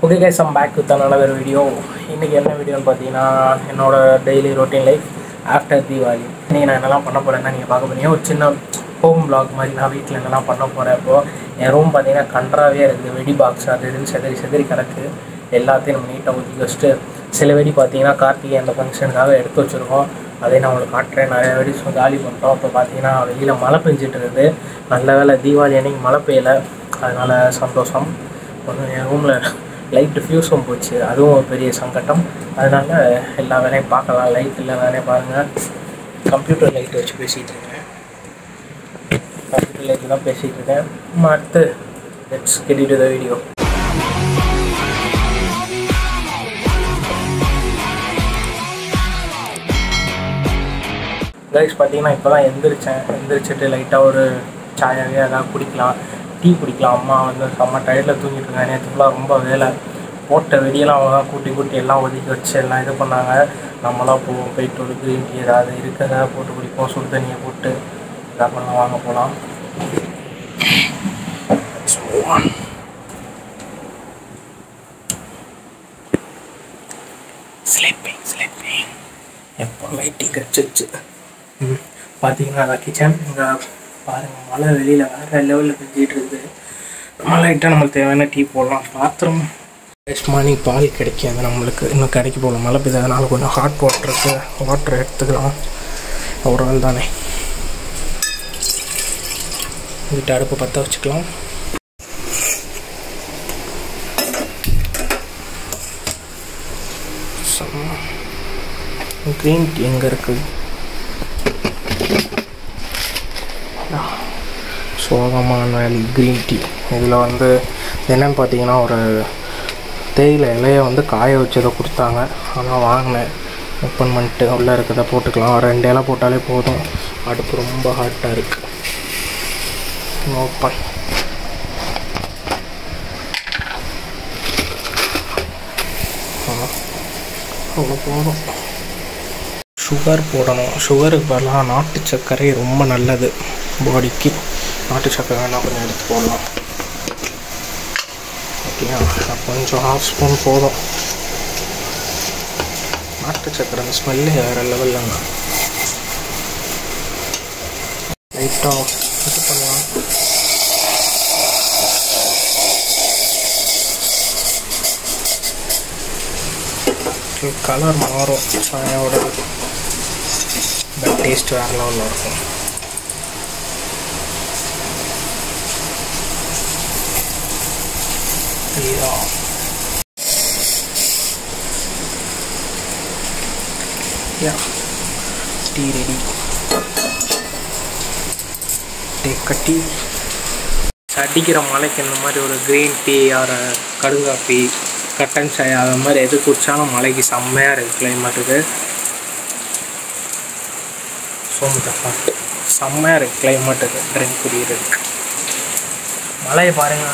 okay guys am back with another video இன்றைக்கி என்ன வீடியோன்னு பார்த்தீங்கன்னா என்னோட daily routine life after Deepavali இன்றைக்கி நான் என்னெல்லாம் பண்ண போகிறேன்னா நீங்கள் பார்க்க போறீங்க ஒரு சின்ன ஹோம் பிளாக் மாதிரி நான் வீட்டில் என்னெல்லாம் பண்ண போகிறேன் இப்போது என் ரூம் பார்த்தீங்கன்னா கன்றாவே இருக்குது வெடி பாக்ஸ் அது இதுன்னு செதறி செதறி கிடக்கு எல்லாத்தையும் நம்ம நீட்டாக ஒதுக்கி வச்சுட்டு சில வெடி பார்த்தீங்கன்னா கார்த்திகை அந்த ஃபங்க்ஷனுக்காக எடுத்து வச்சுருக்கோம் அதை நான் உங்களுக்கு காட்டுறேன் நிறைய வெடி ஸோ காலி பண்ணிட்டோம் இப்போ பார்த்தீங்கன்னா வெளியில் மழை பெஞ்சிட்டு இருக்குது நல்ல வேளை தீபாவளி அன்னைக்கு மழை பெய்யலை அதனால் சந்தோஷம் ஒன்று என் ரூமில் லைட்டு ஃபியூஸும் போச்சு அதுவும் ஒரு பெரிய சங்கட்டம் அதனால் எல்லா வேலையும் பார்க்கலாம் லைட் இல்லை வேலையை பாருங்கள் கம்ப்யூட்டர் லைட் வச்சு பேசிகிட்டு இருக்கேன் கம்ப்யூட்டர் லைட்டில் தான் பேசிகிட்டு இருக்கேன் நம்ம அடுத்து let's get to the video guys பார்த்தீங்கன்னா இப்போ தான் எந்திரிச்சேன் எந்திரிச்சிட்டு லைட்டாக ஒரு சாயாவே ஏதாவது குடிக்கலாம் டீ குடிக்கலாம் அம்மா வந்து செம்ம டயர்டில் தூங்கிட்டு இருக்காங்க நேற்று ஃபுல்லாக ரொம்ப வேலை போட்ட வெடியெல்லாம் அவங்க தான் கூட்டி கூட்டி எல்லாம் ஒதுக்கி வச்சு எல்லாம் இது பண்ணாங்க நம்மளாம் போவோம் போயிட்டு ஒரு க்ரீன் டீ ஏதாவது இருக்கிறத போட்டு குடிப்போம் சுடு தண்ணியை போட்டு இதாக பண்ணலாம் வாங்க போகலாம் ஸ்லீப்பிங் ஸ்லீப்பிங் எப்போ லைட்டிங் கச்சிச்சு ம் பார்த்தீங்கன்னா அதான் கிச்சன் இங்கே பாருங்கள் மழை வெளியில் வேறு லெவலில் பெஞ்சிட்டு இருக்குது நம்ம லைட்டாக நம்மளுக்கு தேவையான டீ போடலாம் பாத்திரம் நெக்ஸ்ட் மார்னிங் பால் கிடைக்காது நம்மளுக்கு இன்னும் கடைக்கு போகலாம் மழை பெய்யாதனால கொஞ்சம் ஹாட் வாட்டருக்கு வாட்டர் எடுத்துக்கலாம் ஒரு ஆள் தானே வீட்டு அடுப்பு பற்ற வச்சுக்கலாம் க்ரீன் டீ எங்கே இருக்குது சோகமான வேலி க்ரீன் டீ இதில் வந்து என்னென்னு பார்த்தீங்கன்னா ஒரு தேயிலை இலையை வந்து காய வச்சதை கொடுத்தாங்க ஆனால் வாங்கினேன் ஓப்பன் பண்ணிட்டு உள்ளே இருக்கிறத போட்டுக்கலாம் ஒரு ரெண்டு இலை போட்டாலே போதும் அடுப்பு ரொம்ப ஹாட்டாக இருக்குது ஓப்பன் அவ்வளோ போதும் சுகர் போடணும் சுகருக்கு பதிலாக நாட்டு சர்க்கரை ரொம்ப நல்லது பாடிக்கு நாட்டு சர்க்கரை வேணால் கொஞ்சம் எடுத்து போடலாம் ஓகேயா கொஞ்சம் ஹாஃப் ஸ்பூன் போதும் நாட்டு சர்க்கரை அந்த ஸ்மெல்லு வேறு லெவல்லங்க லைட்டாக இது பண்ணலாம் கலர் மாறும் சாயோட பட் டேஸ்ட் வேறு லெவலில் இருக்கும் ஐயா யா டீ ரெடி டேக் டீ அடிக்கிற மலைக்கு இந்த மாதிரி ஒரு க்ரீன் டீ ஆர் கடுங்காப்பி கட்டன் சாய் அது மாதிரி எது குடித்தாலும் மலைக்கு செம்மையாக இருக்குது கிளைமேட்டுக்கு சோமுத்தப்பாட்டு செம்மையாக இருக்குது கிளைமேட்டுக்கு ட்ரிங்க் குடிக்கிறதுக்கு மழையை பாருங்கள்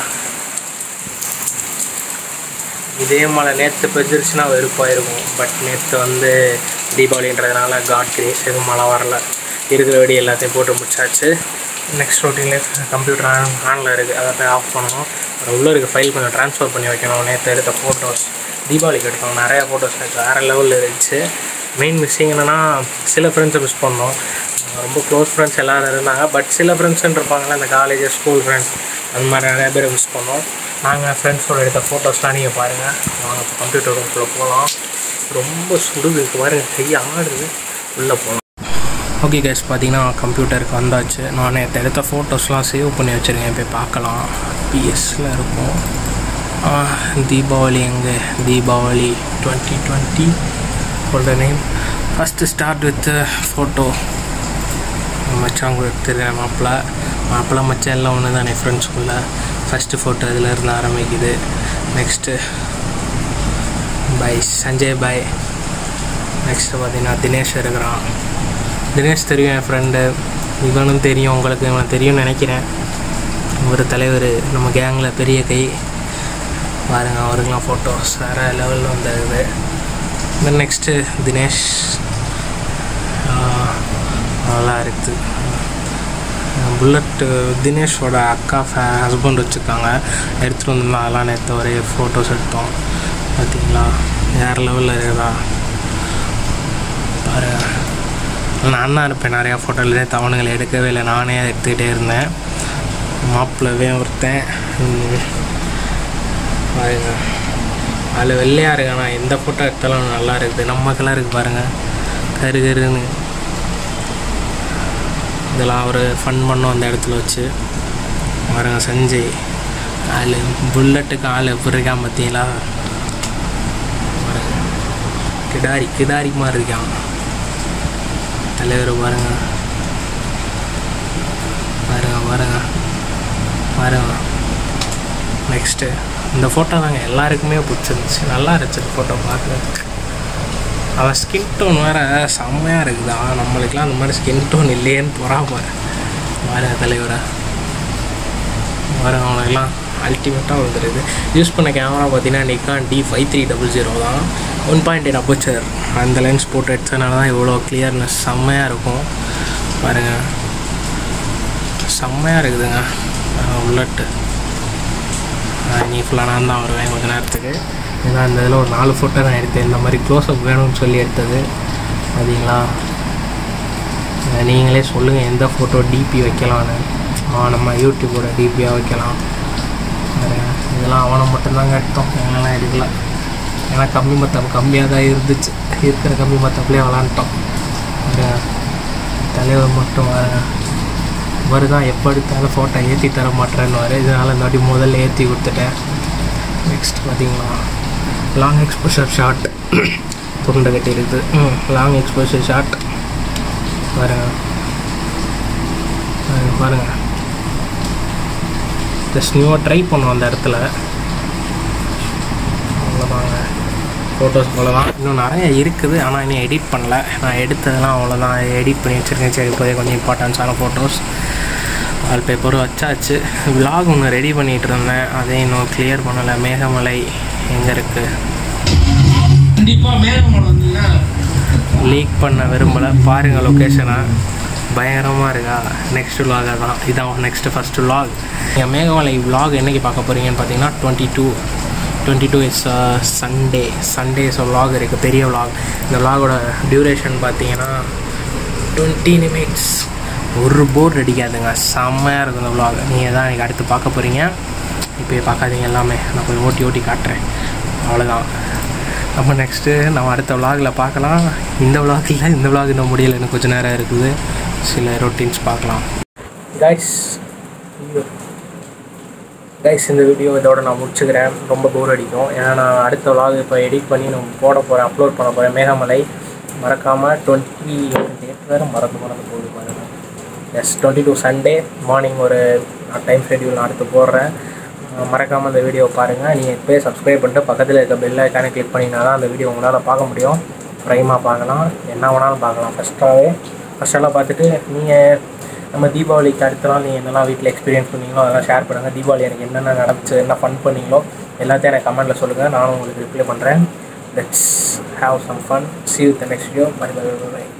இதே மழை நேற்று பெஞ்சிருச்சுன்னா வெறுப்பாக இருக்கும் பட் நேற்று வந்து தீபாவளின்றதுனால காட் கிரேஸ் எதுவும் மழை வரல இருக்கிற வெடி எல்லாத்தையும் போட்டு முடிச்சாச்சு நெக்ஸ்ட் ரொட்டீனில் கம்ப்யூட்டர் ஆன் ஆனில் இருக்குது அதை போய் ஆஃப் பண்ணணும் அப்புறம் உள்ளே இருக்க ஃபைல் கொஞ்சம் ட்ரான்ஸ்ஃபர் பண்ணி வைக்கணும் நேற்று எடுத்த ஃபோட்டோஸ் தீபாவளிக்கு எடுத்தோம் நிறையா ஃபோட்டோஸ் எனக்கு வேறு லெவலில் இருந்துச்சு மெயின் மிஸ்ஸிங் என்னென்னா சில ஃப்ரெண்ட்ஸை மிஸ் பண்ணோம் ரொம்ப க்ளோஸ் ஃப்ரெண்ட்ஸ் எல்லோரும் இருந்தாங்க பட் சில ஃப்ரெண்ட்ஸ்ன்னு இருப்பாங்களே அந்த காலேஜ் ஸ்கூல் ஃப்ரெண்ட்ஸ் அந்த மாதிரி நிறைய பேரை மிஸ் பண்ணோம் நாங்கள் ஃப்ரெண்ட்ஸோட எடுத்த ஃபோட்டோஸ்லாம் நீங்கள் பாருங்கள் வாங்க கம்ப்யூட்டர் ரூம்குள்ளே போகலாம் ரொம்ப சுடுது பாருங்கள் கை ஆடுது உள்ளே போகலாம் ஓகே கேஸ் பார்த்தீங்கன்னா கம்ப்யூட்டருக்கு வந்தாச்சு நான் நேற்று எடுத்த ஃபோட்டோஸ்லாம் சேவ் பண்ணி வச்சுருக்கேன் போய் பார்க்கலாம் பிஎஸ்சில் இருக்கும் தீபாவளி எங்கே Deepavali twenty twenty folder name first start with photo மச்சான் கூட எடுத்துருக்கேன் மாப்பிள்ளை மாப்பிள்ளை மச்சான் எல்லாம் ஒன்று தானே ஃப்ரெண்ட்ஸ்குள்ளே ஃபஸ்ட்டு ஃபோட்டோ இதில் இருந்து ஆரம்பிக்குது நெக்ஸ்ட்டு பாய் சஞ்சய் பாய் நெக்ஸ்ட்டு பார்த்தீங்கன்னா தினேஷ் இருக்கிறான் தினேஷ் தெரியும் என் ஃப்ரெண்டு இவனும் தெரியும் உங்களுக்கு இவனை தெரியும்னு நினைக்கிறேன் ஒரு தலைவர் நம்ம கேங்கில் பெரிய கை பாருங்கள் அவருக்கெலாம் ஃபோட்டோஸ் வேறு லெவலில் வந்துருக்குது தென் நெக்ஸ்ட்டு தினேஷ் நல்லா இருக்குது புல்லட் தினேஷோட அக்கா ஃபே ஹஸ்பண்ட் வச்சுருக்காங்க எடுத்துகிட்டு வந்திருந்தோம் அதெல்லாம் நேற்று ஒரே ஃபோட்டோஸ் எடுத்தோம் பார்த்தீங்களா வேறு லெவலில் இருக்குதா பாருங்க நான் தான் இருப்பேன் நிறையா ஃபோட்டோவில் நேற்று அவனுங்களை எடுக்கவே இல்லை நானே எடுத்துக்கிட்டே இருந்தேன் மாப்பிள்ளவே ஒருத்தன் ம், பாருங்க அதில் வெள்ளையாக இருக்கானா எந்த ஃபோட்டோ எடுத்தாலும் நல்லா இருக்குது நம்ம கலருக்கு பாருங்கள் கரு கருன்னு இதெல்லாம் அவர் ஃபன் பண்ணோம் அந்த இடத்துல வச்சு பாருங்க சஞ்சய் ஆள் புல்லட்டுக்கு ஆள் எப்படி இருக்கான் பார்த்தீங்களா பாருங்க கிடாரி கிடாரி மாதிரி இருக்கான் தலைவர் பாருங்க பாருங்க பாருங்க பாருங்க நெக்ஸ்ட்டு இந்த ஃபோட்டோ தாங்க எல்லாருக்குமே பிடிச்சிருந்துச்சு நல்லா இருந்துச்சு இந்த ஃபோட்டோ பார்க்குறதுக்கு அவன் ஸ்கின் டோன் வேறு செம்மையாக இருக்குதா நம்மளுக்கெல்லாம் அந்த மாதிரி ஸ்கின் டோன் இல்லையேன்னு பொறாம பாருங்க தலைவரை பாருங்க அவனுக்கெல்லாம் அல்டிமேட்டாக வந்துடுது யூஸ் பண்ண கேமரா பார்த்தீங்கன்னா Nikon D five three double zero தான் ஒன் பாயிண்ட் எயிட் அப்பச்சர் அந்த லென்ஸ் போட்டு எடுத்ததுனால தான் இவ்வளோ கிளியர்னஸ் செம்மையாக இருக்கும் பாருங்கள் செம்மையாக இருக்குதுங்க உள்ளட்டு நீ ஃபுல்லாக நான் தான் வருவேன் கொஞ்ச நேரத்துக்கு ஏன்னா இந்த இதில் ஒரு நாலு ஃபோட்டோ நான் எடுத்தேன் இந்த மாதிரி க்ளோஸ்அப் வேணும்னு சொல்லி எடுத்தது பார்த்தீங்களா அஹ் நீங்களே சொல்லுங்கள் எந்த ஃபோட்டோ டிபி வைக்கலான்னு ஆ, நம்ம யூடியூபோட டிபியாக வைக்கலாம் பாருங்க, இதெல்லாம் அவனை மட்டும்தாங்க எடுத்தோம் எங்கெல்லாம் எடுக்கல ஏன்னா கம்மி மத்தம் கம்மியாக தான் இருந்துச்சு இருக்கிற கம்மி மத்தப்லேயே விளாண்டோம் பாருங்க, தலைவர் மட்டும் பாருங்க இவர் தான் எப்போ எடுத்தாலும் ஃபோட்டோ ஏற்றி தர மாட்டேன்னு இதனால் இந்த வாட்டி முதல்ல ஏற்றி கொடுத்துட்டேன் நெக்ஸ்ட் பார்த்தீங்களா லாங் எக்ஸ்போஷர் ஷாட் துண்டை கட்டி இருக்குது ம் லாங் எக்ஸ்போஷர் ஷாட் பாருங்க பாருங்க, பாருங்க ஜஸ்ட் நியூவாக ட்ரை பண்ணுவோம் அந்த இடத்துல அவ்வளோதாங்க ஃபோட்டோஸ் போல தான் இன்னும் நிறைய இருக்குது ஆனால் இன்னும் எடிட் பண்ணல நான் எடுத்ததெல்லாம் அவ்வளோதான் எடிட் பண்ணி வச்சுருக்கேன் சரி இப்போதே கொஞ்சம் இம்பார்ட்டன்ஸான ஃபோட்டோஸ் வால்பேப்பரும் வச்சாச்சு விலாக் ஒன்று ரெடி பண்ணிகிட்டு இருந்தேன் அதே இன்னும் கிளியர் பண்ணலை மேகமலை எங்கே இருக்குது கண்டிப்பா மேகமலை வந்தீங்கன்னா லீக் பண்ண விரும்பலை பாருங்கள் லொக்கேஷனை பயங்கரமாக இருக்கா நெக்ஸ்ட் விலாக தான் இதான் நெக்ஸ்ட்டு ஃபஸ்ட்டு விலாக் நீங்கள் மேகமலை விலாக் என்னைக்கு பார்க்க போகிறீங்கன்னு பார்த்தீங்கன்னா twenty two twenty two is Sunday Sunday's vlog இருக்குது பெரிய விலாக் இந்த விலாகோட டியூரேஷன் பார்த்தீங்கன்னா டுவெண்ட்டி நிமிட்ஸ் ஒரு போர் அடிக்காதுங்க செம்மையாக இருக்கும் இந்த விலாக் நீங்கள் தான் எனக்கு அடுத்து பார்க்க போகிறீங்க இப்போயே பார்க்காதீங்க எல்லாமே நான் போய் ஓட்டி ஓட்டி காட்டுறேன் அவ்வளோதான் நம்ம நெக்ஸ்ட்டு நம்ம அடுத்த விலாகில் பார்க்கலாம் இந்த விலாகில் இந்த விலாக் இன்னும் முடியல இன்னும் கொஞ்சம் நேரம் இருக்குது சில ரொட்டீன்ஸ் பார்க்கலாம் கைஸ் கைஸ் இந்த வீடியோ இதோட நான் முடிச்சுக்கிறேன் ரொம்ப போர் அடிக்கும் ஏன்னா நான் அடுத்த விலாக் இப்போ எடிட் பண்ணி நான் போட போகிறேன் அப்லோட் பண்ண போகிறேன் மேகமலை மறக்காமல் டுவெண்ட்டி டேட் வேறு மறந்து மறந்து போகுது பாருங்க yes twenty two Sunday morning ஒரு டைம் ஷெட்யூல் நான் அடுத்து போடுறேன் மறக்காமல் அந்த வீடியோ பாருங்கள் நீங்கள் இப்போயே சப்ஸ்கிரைப் பண்ணிட்டு பக்கத்தில் இருக்க பெல் ஐக்கானே கிளிக் பண்ணிங்கன்னா தான் அந்த வீடியோ உங்களால் பார்க்க முடியும் ப்ரைமாக பார்க்கலாம் என்ன வேணாலும் பார்க்கலாம் ஃபஸ்ட்டாகவே ஃபஸ்ட்டெல்லாம் பார்த்துட்டு நீங்கள் நம்ம தீபாவளிக்கு அடுத்த நாள் நீங்கள் என்னெல்லாம் வீட்டில் எக்ஸ்பீரியன்ஸ் பண்ணீங்களோ அதெல்லாம் ஷேர் பண்ணுங்கள் தீபாவளி எனக்கு என்னென்ன நடந்துச்சு என்ன ஃபன் பண்ணீங்களோ எல்லாத்தையும் எனக்கு கமெண்ட்டில் சொல்லுங்கள் நானும் உங்களுக்கு ரிப்ளை பண்ணுறேன் let's have some fun see you with the next video bye bye bye bye